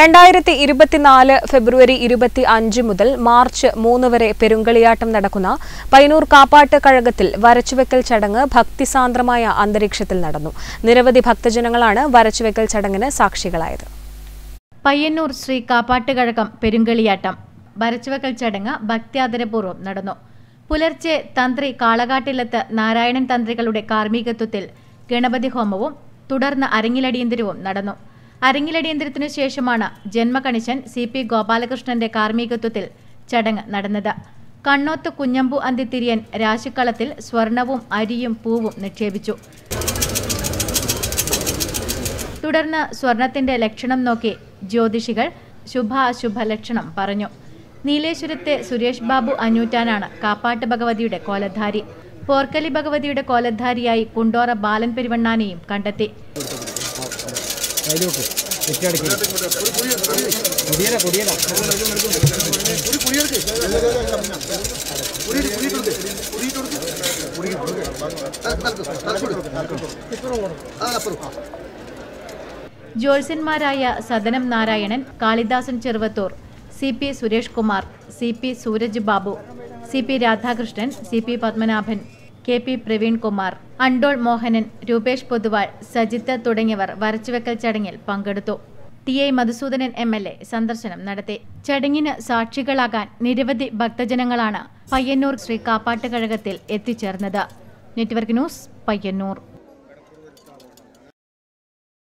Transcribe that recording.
രണ്ടായിരത്തി ഇരുപത്തിനാല് ഫെബ്രുവരി ഇരുപത്തി അഞ്ച് മുതൽ മാർച്ച് മൂന്ന് വരെ പെരുങ്കളിയാട്ടം നടക്കുന്ന പയ്യന്നൂർ കാപ്പാട്ട് കഴകത്തിൽ വരച്ചുവെക്കൽ ചടങ്ങ് ഭക്തിസാന്ദ്രമായ അന്തരീക്ഷത്തിൽ നടന്നു നിരവധി ഭക്തജനങ്ങളാണ് വരച്ചുവെക്കൽ ചടങ്ങിന് സാക്ഷികളായത് പയ്യന്നൂർ ശ്രീ കാപ്പാട്ടുകഴകം പെരുങ്കളിയാട്ടം വരച്ചുവെക്കൽ ചടങ്ങ് ഭക്ത്യാദരപൂർവ്വം നടന്നു പുലർച്ചെ തന്ത്രി കാളകാട്ടിലത്ത് നാരായണൻ തന്ത്രികളുടെ കാർമ്മികത്വത്തിൽ ഗണപതി ഹോമവും തുടർന്ന് അരങ്ങിലടിയന്തിരവും നടന്നു അരങ്ങിലടിയന്തിരത്തിനു ശേഷമാണ് ജന്മകണിശൻ സി പി ഗോപാലകൃഷ്ണന്റെ കാർമ്മികത്വത്തിൽ ചടങ്ങ് നടന്നത് കണ്ണോത്ത് കുഞ്ഞമ്പു അന്തിത്തിരിയൻ രാശിക്കളത്തിൽ സ്വർണവും അരിയും പൂവും നിക്ഷേപിച്ചു തുടർന്ന് സ്വർണത്തിന്റെ ലക്ഷണം നോക്കി ജ്യോതിഷികൾ ശുഭാശുഭ ലക്ഷണം പറഞ്ഞു നീലേശ്വരത്തെ സുരേഷ് ബാബു അഞ്ഞൂറ്റാനാണ് കാപ്പാട്ട് ഭഗവതിയുടെ കോലധാരി പോർക്കലി ഭഗവതിയുടെ കോലധാരിയായി കുണ്ടോറ ബാലൻ പെരുവണ്ണാനെയും കണ്ടെത്തി അതിലോട്ട് വെറ്റടക്കി കുടിയല കുടിയല ജ്യോത്സ്യന്മാരായ Sadanam Narayanan Kalidasan Cheruvathur C P Suresh Kumar C P Sooraj Babu C P Radhakrishnan C P Padmanabhan K P Praveen Kumar Andol Mohanan Rupesh Poduval Sajith തുടങ്ങിയവർ വരച്ചുവെക്കൽ ചടങ്ങിൽ പങ്കെടുത്തു T I Madhusoodanan M L A സന്ദർശനം നടത്തി ചടങ്ങിന് സാക്ഷികളാകാൻ നിരവധി ഭക്തജനങ്ങളാണ് പയ്യന്നൂർ ശ്രീ കാപ്പാട്ട് കഴകത്തിൽ എത്തിച്ചേർന്നത് നെറ്റ്വർക്ക് ന്യൂസ് പയ്യന്നൂർ